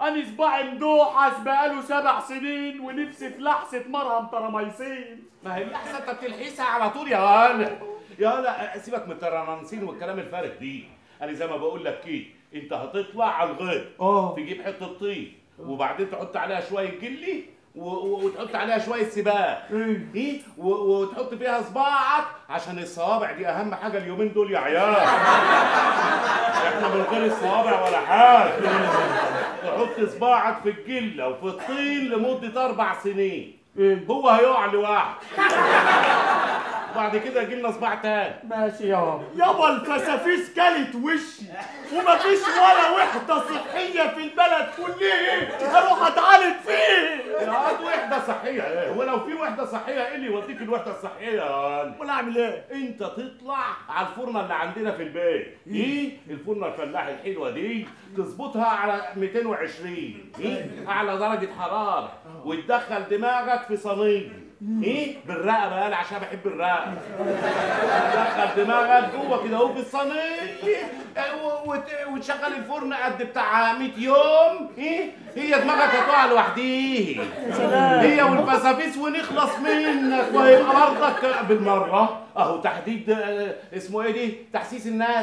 انا صباعي مدوحس بقاله سبع سنين ونفسي في لحسه مرهم تراميسين ما هي احسن انت بتلحسها على طول يا ولا يا ولا سيبك من الترانسين والكلام الفارغ دي انا زي ما بقول لك كده انت هتطلع على الغيط اه تجيب حته طين وبعدين تحط عليها شويه جلي و- و- وتحط عليها شويه سباق ايه ايه و- وتحط فيها صباعك عشان الصوابع دي اهم حاجه اليومين دول يا عيال احنا من غير الصوابع ولا حاجه تحط صباعك في الجله وفي الطين لمده اربع سنين ايه هو هيقع لوحده بعد كده يجي لنا صباع تاني ماشي يابا يابا الفسافيس كلت وشي ومفيش ولا وحده صحيه في البلد كلها اروح اتعالج فيه يا واد وحده صحيه ايه هو لو في وحده صحيه ايه اللي يوديك الوحده الصحيه يا واد ولا اعمل ايه انت تطلع على الفرنه اللي عندنا في البيت ايه الفرنه الفلاح الحلوه دي تظبطها على 220 ايه اعلى درجه حراره وتدخل دماغك في صينيه ايه بالرقبه قال عشان بحب الرقبه تدخل دماغك جوه كده اهو في الصينيه اه، و- وت- وتشغل الفرن قد بتاع 100 يوم ايه هي دماغك هتقع لوحديها هي والفسافيس ونخلص منك وهيبقى برضك بالمره اهو تحديد اه، اسمه ايه دي تحسيس الناس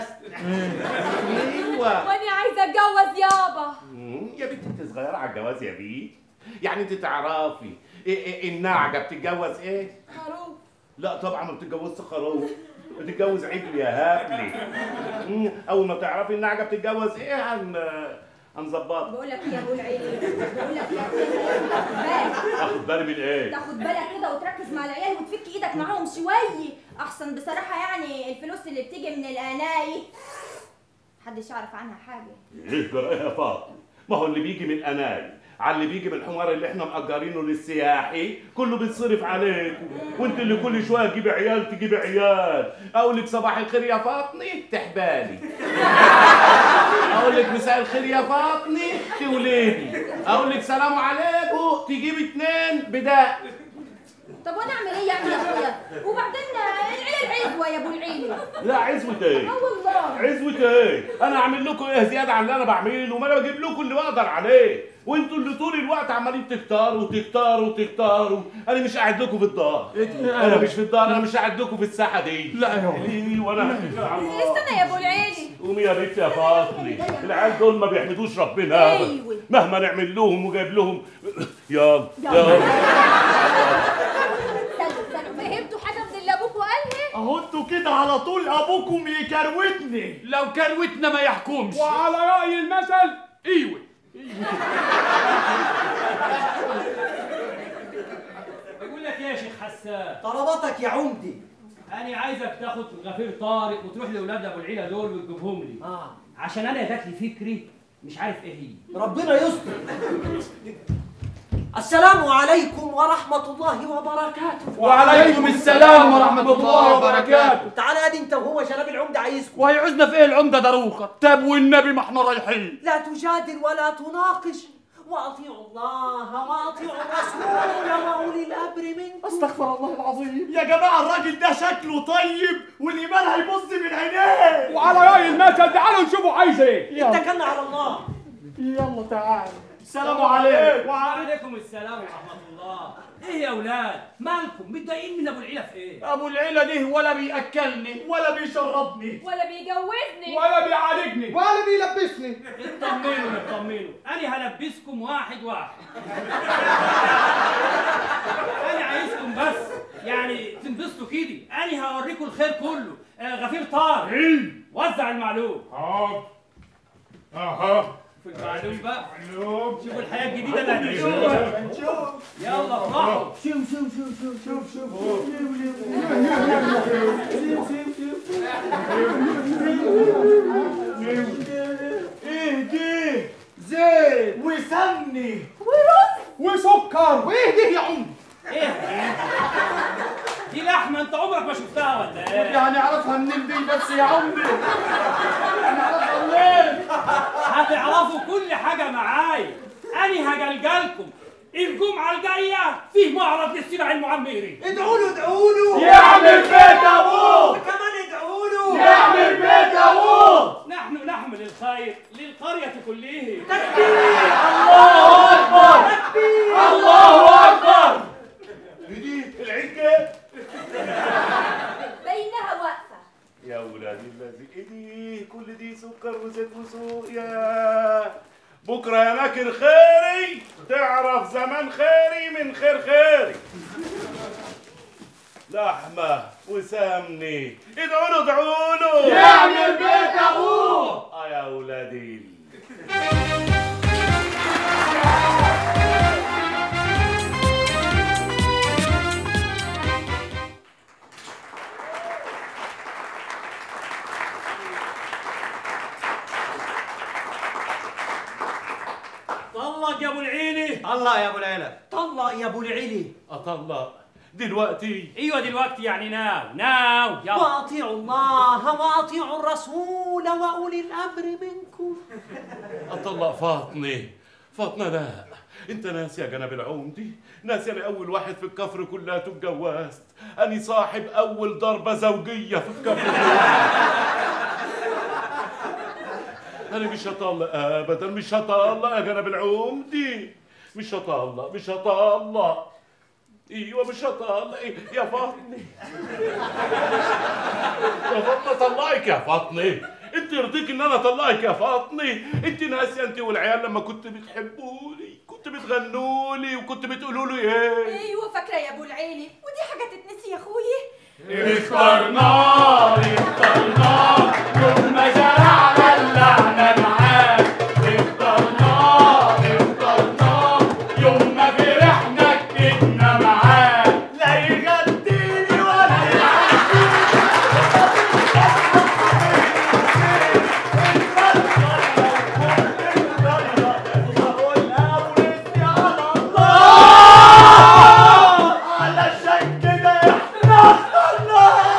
ايوه وانا عايزه اتجوز يابا مم، يا بنتي انت صغيره على الجواز يا بيه يعني انت تعرفي إيه إيه النعجه بتتجوز ايه خروف لا طبعا ما بتتجوزش خروف بتتجوز عجل يا هبلي مم، اول ما تعرفي النعجه بتتجوز ايه هن هنظبطها بقول لك يا ابو العيل بقول لك يا بالك اخد بالي من ايه تاخد بالك كده وتركز مع العيال وتفك ايدك معاهم شويه احسن بصراحه يعني الفلوس اللي بتيجي من الاناي محدش يعرف عنها حاجه ايه جرى يا فاطمه ما هو اللي بيجي من اناي على اللي بيجي من الحمار اللي احنا مأجرينه للسياحي كله بيتصرف عليكم وانت اللي كل شويه تجيب عيال تجيب عيال اقول لك صباح الخير يا فاطمه تحبالي اقول لك مساء الخير يا فاطمه تولدي اقول لك سلام عليكم تجيب اتنين بداء طب وانا اعمل ايه يعني يا اخويا وبعدين العيال عزوه يا ابو العيل لا عزوة ايه اه والله عزوة ايه؟ أنا أعمل لكم إيه زيادة عن اللي أنا بعمله؟ ما أنا بجيب لكم اللي بقدر عليه، وأنتوا اللي طول الوقت عمالين تكتروا تكتروا تكتروا، أنا مش قاعد لكم في الدار، أنا مش في الدار، أنا مش قاعد لكم في الساحة دي. لا يا هو. ليه وأنا هتكل على الله. استنى يا ابو العيل قومي يا بنت يا فاطمة، العيال دول ما بيحمدوش ربنا أبدا. أيوة. مهما نعمل لهم وجايب لهم يلا يلا استنى استنى فهمتوا حاجه من اللي ابوكوا قالها اهو انتوا كده على طول ابوكم يكروتني لو كروتنا ما يحكمش وعلى رأي المثل ايوه بقول لك ايه يا شيخ حسان طلباتك يا عمدي انا عايزك تاخد غفير طارق وتروح لاولاد ابو العيله دول وتجيبهم لي اه عشان انا جات لي فكري مش عارف ايه هي ربنا يستر السلام عليكم ورحمة الله وبركاته وعليكم السلام ورحمة الله وبركاته تعال ادي انت وهو شباب العمدة عايزكم وهيعوزنا في ايه العمدة دروخة طب والنبي ما احنا رايحين لا تجادل ولا تناقش واطيعوا الله واطيعوا الرسول واولي الامر منكم استغفر الله العظيم يا جماعه الراجل ده شكله طيب والايمان هيبص من عينيه وعلى رأي المثل تعالوا نشوفوا عايز ايه اتكلنا على الله يلا تعال السلام عليكم وعليكم السلام ورحمه الله ايه يا اولاد مالكم متضايقين من ابو العيله في ايه ابو العيله دي ولا بياكلني ولا بيشربني ولا بيجوزني ولا بيعالجني ولا بيلبسني اطمنوا اطمنوا انا هلبسكم واحد واحد انا عايزكم بس يعني تنبسطوا كده انا هوريكم الخير كله آه غفير طارق وزع المعلوم حاضر اها في المعلوم بقى معلوم شوفوا الحياه الجديده اللي هتعيشوها يلا افرحوا شوف شوف شوف شوف شوف شوف ايه دي زيت وسمني وسكر وايه ده يا عم ايه دي لحمه انت عمرك ما شفتها ولا ايه يعني اعرفها منين دي بس يا عمري يعني اعرفها منين هتعرفوا كل حاجه معايا انا هجلجلكم الجمعه الجايه فيه معرض للسلع المعمري ادعوا له ادعوا له يعمل بيت ابوك كمان ادعوا له يعمل بيت ابوك نحن نحمل الخير للقريه كلها تكبير الله بكره يا ناكر خيري تعرف زمان خيري من خير خيري لحمة وسمني ادعوا له ادعوا له يعمل بيت ابوه اه يا ولادي طلق يا ابو العيلي الله يا ابو العيلة طلق يا ابو العلي اطلق دلوقتي ايوه دلوقتي يعني ناو ناو يلا واطيعوا الله واطيعوا الرسول واولي الامر منكم اطلق فاطمه فاطمه لا انت ناسي يا جناب العمدي ناسي انا اول واحد في الكفر كلها اتجوزت اني صاحب اول ضربه زوجيه في الكفر انا مش هطلق ابدا مش هطلق يا جناب العمدي مش هطلق مش هطلق ايوه مش هطلق إيه؟ يا فاطمه يا فاطمه طلقك يا فاطمه انت يرضيك ان انا اطلقك يا فاطمه انت ناسيه انت والعيال لما كنت بتحبوني كنت بتغنوا لي وكنت بتقولوا لي ايه ايوه فاكره يا ابو العيلي ودي حاجه تتنسي يا اخويا اخترناه اخترناه يوم ما زرعنا اللعنة معاه اخترناه اخترناه يوم ما فرحنا كتبنا معاه لا يغديني ولا علشان كده احنا اخترناه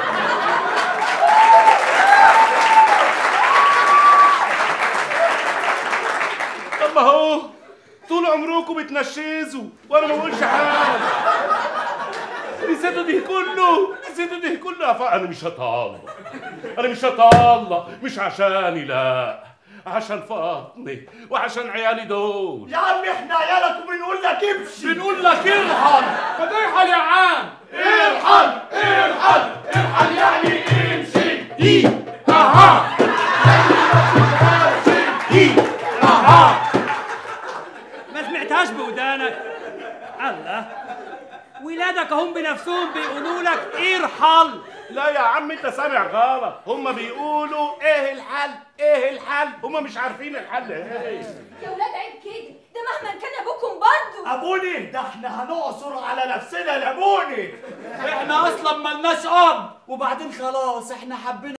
طب ما هو طول عمركم بتنشزوا وانا ما بقولش حاجه نسيتوا ده كله نسيتوا ده كله يا فا انا مش هطلق انا مش هطلق مش عشاني لا عشان فاطمه وعشان عيالي دول يا عم احنا عيالك وبنقول لك امشي بنقول لك ارحل ما ترحل يا عم ارحل ارحل ارحل يعني امشي ايه اها ايه اها ما سمعتهاش بودانك الله ولادك هم بنفسهم بيقولوا لك ارحل لا يا عم انت سامع غلط هم بيقولوا ايه الحل ايه الحل هم مش عارفين الحل ايه يا ولاد عيب كده ده مهما كان ابوكم برضه ابوني ده احنا هنعصر على نفسنا ليموني احنا اصلا ملناش اب وبعدين خلاص احنا حبينا